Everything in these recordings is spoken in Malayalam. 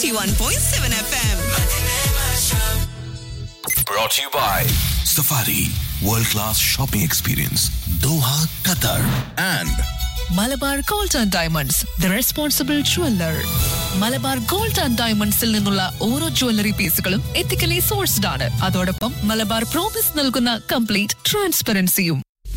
91.7 FM. Brought to you by Safari World Class Shopping Experience Doha, Qatar and Malabar gold and diamonds the responsible jeweller Malabar gold and ഡയമണ്ട്സിൽ നിന്നുള്ള ഓരോ ജ്വല്ലറി പീസുകളും എത്തിക്കലി സോഴ്സ്ഡ് ആണ് അതോടൊപ്പം മലബാർ പ്രോമിസ് നൽകുന്ന കംപ്ലീറ്റ് ട്രാൻസ്പെറൻസിയും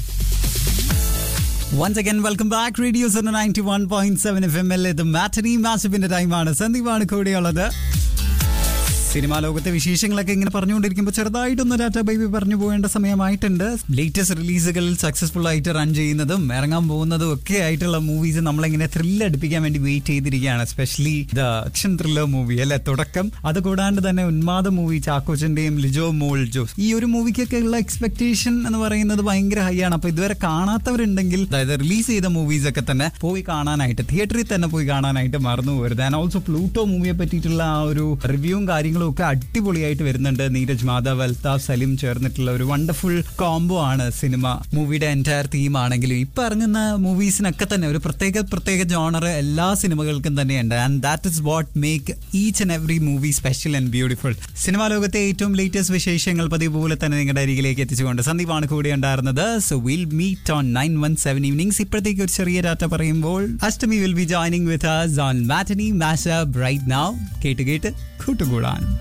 once again welcome back radio ninety one point seven F M എൽ ഇത് മാറ്റനി മാച്ചപ്പിന്റെ ടൈമാണ് സന്ദീപാണ് കൂടെയുള്ളത് സിനിമാ ലോകത്തെ വിശേഷങ്ങളൊക്കെ ഇങ്ങനെ പറഞ്ഞുകൊണ്ടിരിക്കുമ്പോൾ ചെറുതായിട്ടൊന്ന് ഡാറ്റ ബേബി പറഞ്ഞു പോകേണ്ട സമയമായിട്ടുണ്ട് ലേറ്റസ്റ്റ് റിലീസുകളിൽ സക്സസ്ഫുൾ ആയിട്ട് റൺ ചെയ്യുന്നതും ഇറങ്ങാൻ പോകുന്നതും ഒക്കെ ആയിട്ടുള്ള മൂവീസ് നമ്മളിങ്ങനെ ത്രില്ല് അടുപ്പിക്കാൻ വേണ്ടി വെയിറ്റ് ചെയ്തിരിക്കുകയാണ് especially the action thriller movie അല്ലെ തുടക്കം അത് കൂടാണ്ട് തന്നെ ഉന്മാദ മൂവി ചാക്കോച്ചന്റെയും ലിജോ മോൾ ജോസ് ഈ ഒരു മൂവിക്കൊക്കെ ഉള്ള എക്സ്പെക്ടേഷൻ എന്ന് പറയുന്നത് ഭയങ്കര ഹൈ ആണ് അപ്പൊ ഇതുവരെ കാണാത്തവരുണ്ടെങ്കിൽ അതായത് റിലീസ് ചെയ്ത മൂവീസ് ഒക്കെ തന്നെ പോയി കാണാനായിട്ട് തിയേറ്ററിൽ തന്നെ പോയി കാണാനായിട്ട് മറന്നു പോകരുത് ആൻഡ് ഓൾസോ പ്ലൂട്ടോ മൂവിയെ പറ്റിയിട്ടുള്ള ആ ഒരു റിവ്യൂവും കാര്യങ്ങളും ഒക്കെ അടിപൊളിയായിട്ട് വരുന്നുണ്ട് നീരജ് മാധവ് അൽതാഫ് സലീം ചേർന്നിട്ടുള്ള ഒരു വണ്ടർഫുൾ കോംബോ ആണ് സിനിമ മൂവിയുടെ എൻറ്റയർ തീം ആണെങ്കിലും ഇപ്പൊ ഇറങ്ങുന്ന മൂവീസിനൊക്കെ തന്നെ ഒരു പ്രത്യേക പ്രത്യേക ജോണർ എല്ലാ സിനിമകൾക്കും തന്നെയുണ്ട് and that is what make each and every movie special and beautiful സിനിമാ ലോകത്തെ ഏറ്റവും ലേറ്റസ്റ്റ് വിശേഷങ്ങൾ പതിവ് പോലെ തന്നെ നിങ്ങളുടെ അരികിലേക്ക് എത്തിച്ചുകൊണ്ട് സന്ദീപാണ് കൂടെ ഉണ്ടായിരുന്നത് so will meet on nine one seven evenings ഇപ്പോഴത്തേക്ക് ഒരു ചെറിയ ഡാറ്റ പറയുമ്പോൾ Ashtami will be joining with on matinee മാഷ ബ്രൈറ്റ് നൗ കേട്ട് കേട്ട് കൂട്ടുകൂടാൻ